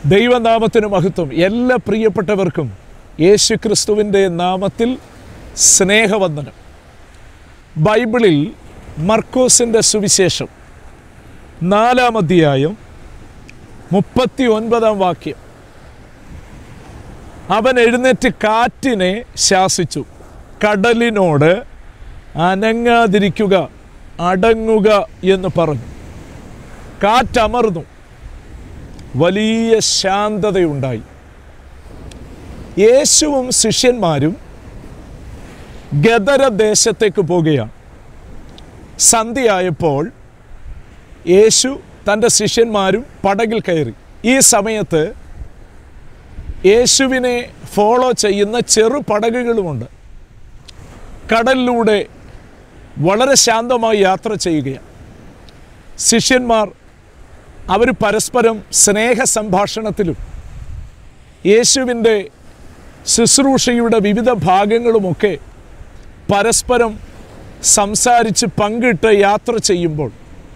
ദൈവനാമത്തിന് മഹത്വം എല്ലാ പ്രിയപ്പെട്ടവർക്കും യേശു ക്രിസ്തുവിൻ്റെ നാമത്തിൽ സ്നേഹവന്ദനം ബൈബിളിൽ മർക്കോസിൻ്റെ സുവിശേഷം നാലാം അധ്യായം മുപ്പത്തി ഒൻപതാം വാക്യം അവൻ എഴുന്നേറ്റ് കാറ്റിനെ ശാസിച്ചു കടലിനോട് അനങ്ങാതിരിക്കുക അടങ്ങുക എന്ന് പറഞ്ഞു കാറ്റമർന്നു വലിയ ശാന്തതയുണ്ടായി യേശുവും ശിഷ്യന്മാരും ഗദര ദേശത്തേക്ക് പോകുകയാണ് സന്ധ്യയായപ്പോൾ യേശു തൻ്റെ ശിഷ്യന്മാരും പടകിൽ കയറി ഈ സമയത്ത് യേശുവിനെ ഫോളോ ചെയ്യുന്ന ചെറു പടകുകളുമുണ്ട് കടലിലൂടെ വളരെ ശാന്തമായി യാത്ര ചെയ്യുകയാണ് ശിഷ്യന്മാർ അവർ പരസ്പരം സ്നേഹ സംഭാഷണത്തിലും യേശുവിൻ്റെ ശുശ്രൂഷയുടെ വിവിധ ഭാഗങ്ങളുമൊക്കെ പരസ്പരം സംസാരിച്ച് പങ്കിട്ട് യാത്ര ചെയ്യുമ്പോൾ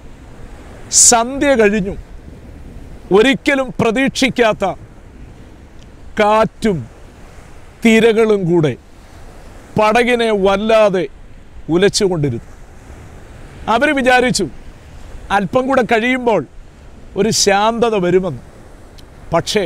സന്ധ്യ കഴിഞ്ഞു ഒരിക്കലും പ്രതീക്ഷിക്കാത്ത കാറ്റും തിരകളും കൂടെ പടകിനെ വല്ലാതെ ഉലച്ചുകൊണ്ടിരുന്നു അവർ വിചാരിച്ചു അല്പം കൂടെ കഴിയുമ്പോൾ ഒരു ശാന്തത വരുമെന്ന് പക്ഷേ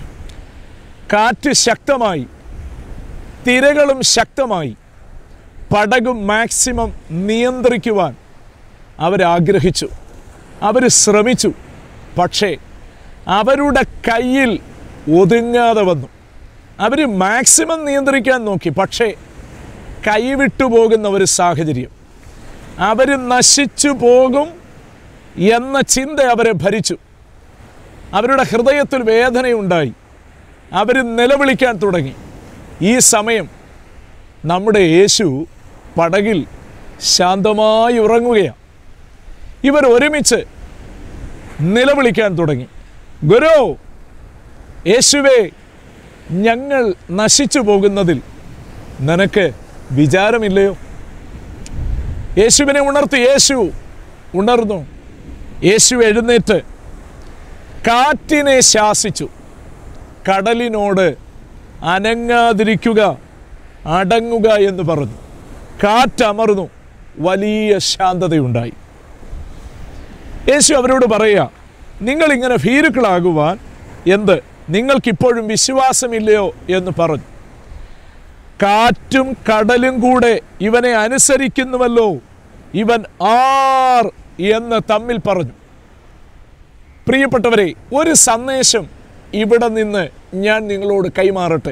കാറ്റ് ശക്തമായി തിരകളും ശക്തമായി പടകും മാക്സിമം നിയന്ത്രിക്കുവാൻ അവരാഗ്രഹിച്ചു അവർ ശ്രമിച്ചു പക്ഷേ അവരുടെ കയ്യിൽ ഒതുങ്ങാതെ വന്നു അവർ മാക്സിമം നിയന്ത്രിക്കാൻ നോക്കി പക്ഷേ കൈവിട്ടു പോകുന്ന ഒരു സാഹചര്യം അവർ നശിച്ചു പോകും എന്ന ചിന്ത അവരെ ഭരിച്ചു അവരുടെ ഹൃദയത്തിൽ വേദനയുണ്ടായി അവർ നിലവിളിക്കാൻ തുടങ്ങി ഈ സമയം നമ്മുടെ യേശു പടകിൽ ശാന്തമായി ഉറങ്ങുകയാണ് ഇവർ ഒരുമിച്ച് നിലവിളിക്കാൻ തുടങ്ങി ഗുരു യേശുവേ ഞങ്ങൾ നശിച്ചു പോകുന്നതിൽ നിനക്ക് വിചാരമില്ലയോ യേശുവിനെ ഉണർത്തി യേശു ഉണർന്നു യേശു എഴുന്നേറ്റ് കാറ്റിനെ ശാസിച്ചു കടലിനോട് അനങ്ങാതിരിക്കുക അടങ്ങുക എന്ന് പറഞ്ഞു കാറ്റമർന്നു വലിയ ശാന്തതയുണ്ടായി യേശു അവരോട് പറയുക നിങ്ങളിങ്ങനെ ഭീരുക്കളാകുവാൻ എന്ത് നിങ്ങൾക്കിപ്പോഴും വിശ്വാസമില്ലയോ എന്ന് പറഞ്ഞു കാറ്റും കടലും കൂടെ ഇവനെ അനുസരിക്കുന്നുവല്ലോ ഇവൻ ആർ എന്ന് തമ്മിൽ പറഞ്ഞു പ്രിയപ്പെട്ടവരെ ഒരു സന്ദേശം ഇവിടെ നിന്ന് ഞാൻ നിങ്ങളോട് കൈമാറട്ടെ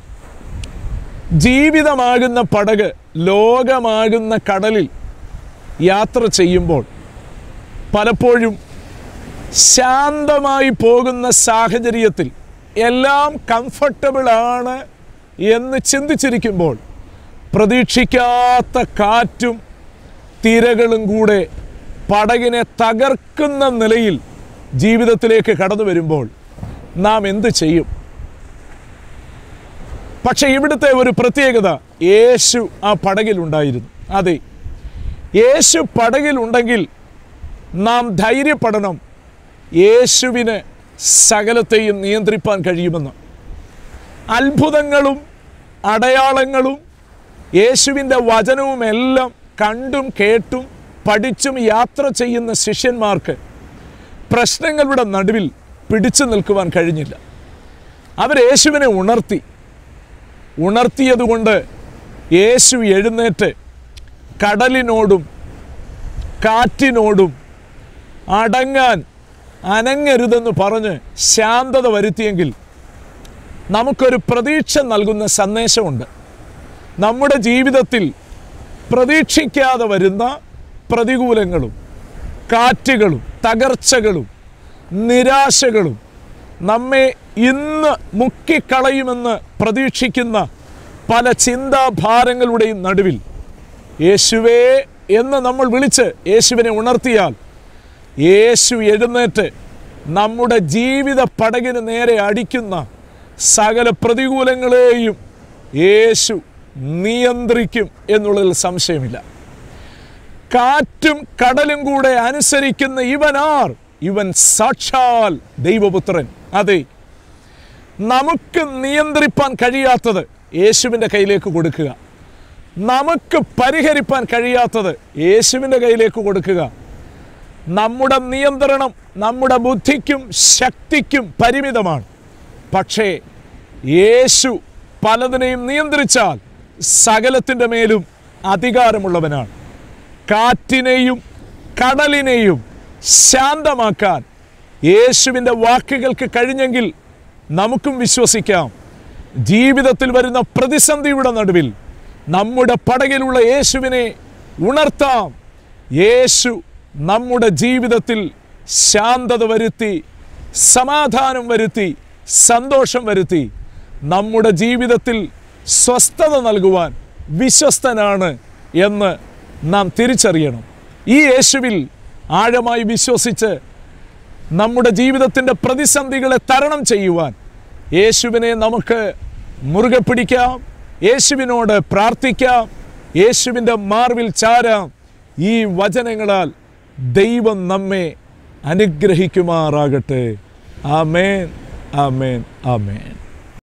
ജീവിതമാകുന്ന പടക് ലോകമാകുന്ന കടലിൽ യാത്ര ചെയ്യുമ്പോൾ പലപ്പോഴും ശാന്തമായി പോകുന്ന സാഹചര്യത്തിൽ എല്ലാം കംഫർട്ടബിൾ ആണ് എന്ന് ചിന്തിച്ചിരിക്കുമ്പോൾ പ്രതീക്ഷിക്കാത്ത കാറ്റും തിരകളും കൂടെ പടകിനെ തകർക്കുന്ന നിലയിൽ ജീവിതത്തിലേക്ക് കടന്നു വരുമ്പോൾ നാം എന്ത് ചെയ്യും പക്ഷെ ഇവിടുത്തെ ഒരു പ്രത്യേകത യേശു ആ പടകിലുണ്ടായിരുന്നു അതെ യേശു പടകിലുണ്ടെങ്കിൽ നാം ധൈര്യപ്പെടണം യേശുവിന് സകലത്തെയും നിയന്ത്രിപ്പാൻ കഴിയുമെന്ന് അത്ഭുതങ്ങളും അടയാളങ്ങളും യേശുവിൻ്റെ വചനവും എല്ലാം കണ്ടും കേട്ടും പഠിച്ചും യാത്ര ചെയ്യുന്ന ശിഷ്യന്മാർക്ക് പ്രശ്നങ്ങളുടെ നടുവിൽ പിടിച്ചു നിൽക്കുവാൻ കഴിഞ്ഞില്ല അവർ യേശുവിനെ ഉണർത്തി ഉണർത്തിയതുകൊണ്ട് യേശു എഴുന്നേറ്റ് കടലിനോടും കാറ്റിനോടും അടങ്ങാൻ അനങ്ങരുതെന്ന് പറഞ്ഞ് ശാന്തത വരുത്തിയെങ്കിൽ നമുക്കൊരു പ്രതീക്ഷ നൽകുന്ന സന്ദേശമുണ്ട് നമ്മുടെ ജീവിതത്തിൽ പ്രതീക്ഷിക്കാതെ വരുന്ന പ്രതികൂലങ്ങളും കാറ്റുകളും തകർച്ചകളും നിരാശകളും നമ്മെ ഇന്ന് മുക്കിക്കളയുമെന്ന് പ്രതീക്ഷിക്കുന്ന പല ചിന്താഭാരങ്ങളുടെയും നടുവിൽ യേശുവേ എന്ന് നമ്മൾ വിളിച്ച് യേശുവിനെ ഉണർത്തിയാൽ യേശു എഴുന്നേറ്റ് നമ്മുടെ ജീവിത പടകിന് നേരെ അടിക്കുന്ന സകല പ്രതികൂലങ്ങളെയും യേശു നിയന്ത്രിക്കും എന്നുള്ളതിൽ സംശയമില്ല കാറ്റും കടലും കൂടെ അനുസരിക്കുന്ന ഇവനാർ ഇവൻ സാക്ഷാൽ ദൈവപുത്രൻ അതെ നമുക്ക് നിയന്ത്രിപ്പാൻ കഴിയാത്തത് യേശുവിൻ്റെ കയ്യിലേക്ക് കൊടുക്കുക നമുക്ക് പരിഹരിപ്പാൻ കഴിയാത്തത് യേശുവിൻ്റെ കയ്യിലേക്ക് കൊടുക്കുക നമ്മുടെ നിയന്ത്രണം നമ്മുടെ ബുദ്ധിക്കും ശക്തിക്കും പരിമിതമാണ് പക്ഷേ യേശു പലതിനെയും നിയന്ത്രിച്ചാൽ സകലത്തിൻ്റെ മേലും അധികാരമുള്ളവനാണ് കാറ്റിനെയും കടലിനെയും ശാന്തമാക്കാൻ യേശുവിൻ്റെ വാക്കുകൾക്ക് കഴിഞ്ഞെങ്കിൽ നമുക്കും വിശ്വസിക്കാം ജീവിതത്തിൽ വരുന്ന പ്രതിസന്ധിയുടെ നടുവിൽ നമ്മുടെ പടകിലുള്ള യേശുവിനെ ഉണർത്താം യേശു നമ്മുടെ ജീവിതത്തിൽ ശാന്തത വരുത്തി സമാധാനം വരുത്തി സന്തോഷം വരുത്തി നമ്മുടെ ജീവിതത്തിൽ സ്വസ്ഥത നൽകുവാൻ വിശ്വസ്തനാണ് എന്ന് നാം തിരിച്ചറിയണം ഈ യേശുവിൽ ആഴമായി വിശ്വസിച്ച് നമ്മുടെ ജീവിതത്തിൻ്റെ പ്രതിസന്ധികളെ തരണം ചെയ്യുവാൻ യേശുവിനെ നമുക്ക് മുറുകെ പിടിക്കാം യേശുവിനോട് പ്രാർത്ഥിക്കാം യേശുവിൻ്റെ മാർവിൽ ചാരാം ഈ വചനങ്ങളാൽ ദൈവം നമ്മെ അനുഗ്രഹിക്കുമാറാകട്ടെ ആമേൻ ആമേൻ ആമേൻ